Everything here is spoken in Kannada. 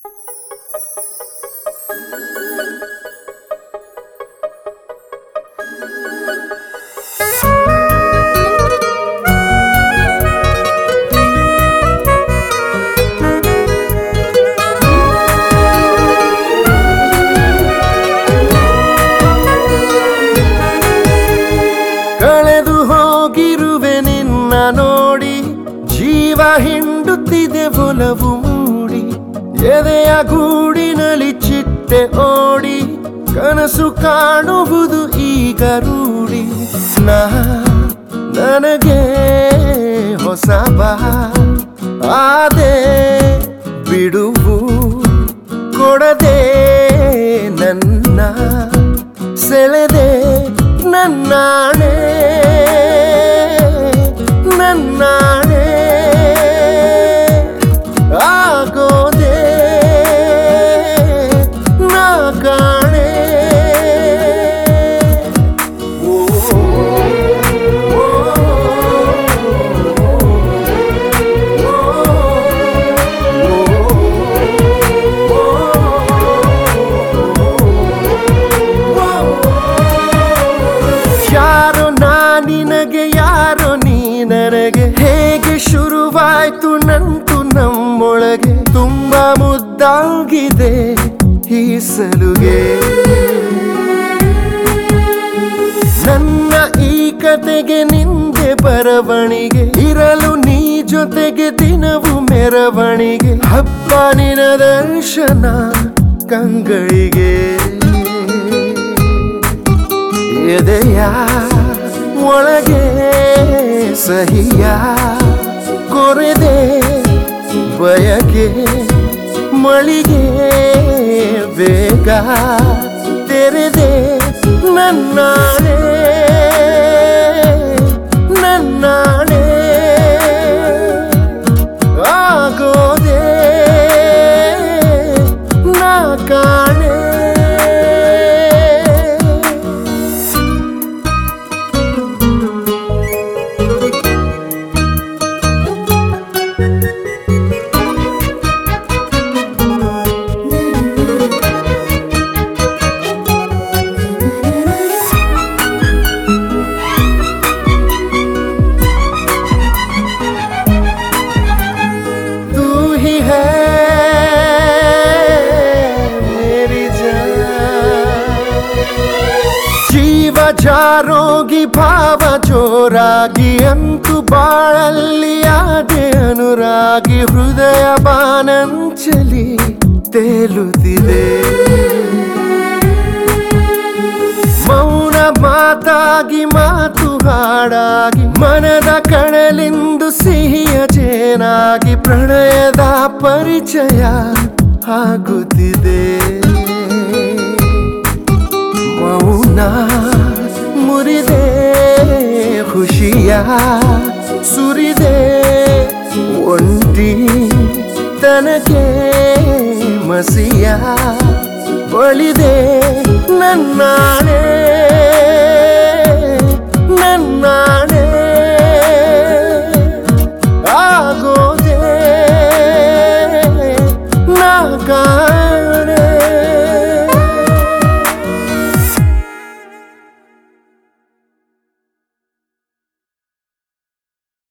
ಕಳೆದು ಹೋಗಿರುವೆ ನಿನ್ನ ನೋಡಿ ಜೀವ ಹಿಂಡುತ್ತಿದೆ ಒಲವು ಮೂಡಿ ಎದೆಯ ಗೂಡಿನಲ್ಲಿ ಚಿಟ್ಟೆ ಓಡಿ ಕನಸು ಕಾಣುವುದು ಈಗ ರೂಢಿ ನಾ ನನಗೆ ಹೊಸ ಬಾ ಆದೆ ಬಿಡುವು ಕೊಡದೆ ನನ್ನ ಸೆಳೆದೆ ನನ್ನಾಣೆ ನನ್ನಾಣೆ ಆಗೋದೆ ನಾ ಕಾಣೆ ಓ, ಓ, ಯಾರೋ ನಾ ನಿನಗೆ ಯಾರೋ ನೀ ನನಗೆ ಹೇಗೆ ಶುರುವಾಯ್ತು ನಂಟು ನಮ್ಮೊಳಗೆ ತುಂಬಾ ಮುದ್ದಾಗಿದೆ ಈ ಸಲುಗೆ ನನ್ನ ಈ ಕತೆಗೆ ನಿಂದೆ ಬರವಣಿಗೆ ಇರಲು ನೀ ಜೊತೆಗೆ ದಿನವು ಮೆರವಣಿಗೆ ಹಬ್ಬ ನಿನ ದರ್ಶನ ಕಂಗಳಿಗೆ ಎದೆಯ ಒಳಗೆ ಸಹಿಯ ಕೊರೆದೆ ಬಯಕೆ ಮಳಿಗೆ ಬೇಗ ತೆರೆದೆ ನನ್ನಾಣೆ ನನ್ನಾಣೆ ಆಗೋದೆ ನಾ ಕಾಣೆ तू ही है मेरी जान ಜೀವ ಜಾರೋಗಿ ಭಾವ ಜೋರಾಗಿ ಅಂತು ಬಾಳಲ್ಲಿ ಆದೆ ಅನುರಾಗಿ ಹೃದಯ ಬಾನಂಚಲಿ ತೇಲುತ್ತಿದೆ ಮೌನ ಮಾತಾಗಿ ಮಾತು ಹಾಡಾಗಿ ಮನದ ಕಣಲಿಂದು ಸಿಹಿಯ ಜೇನಾಗಿ ಪ್ರಣಯದ ಪರಿಚಯ ಆಗುತ್ತಿದೆ ಮೌನ ಮುರಿದೆ ಖುಷಿಯ ಸುರಿದೆ ಒಂಟಿ ತನಗೆ ಮಸಿಯ ಬಳಿದೆ ನನ್ನಾಣೆ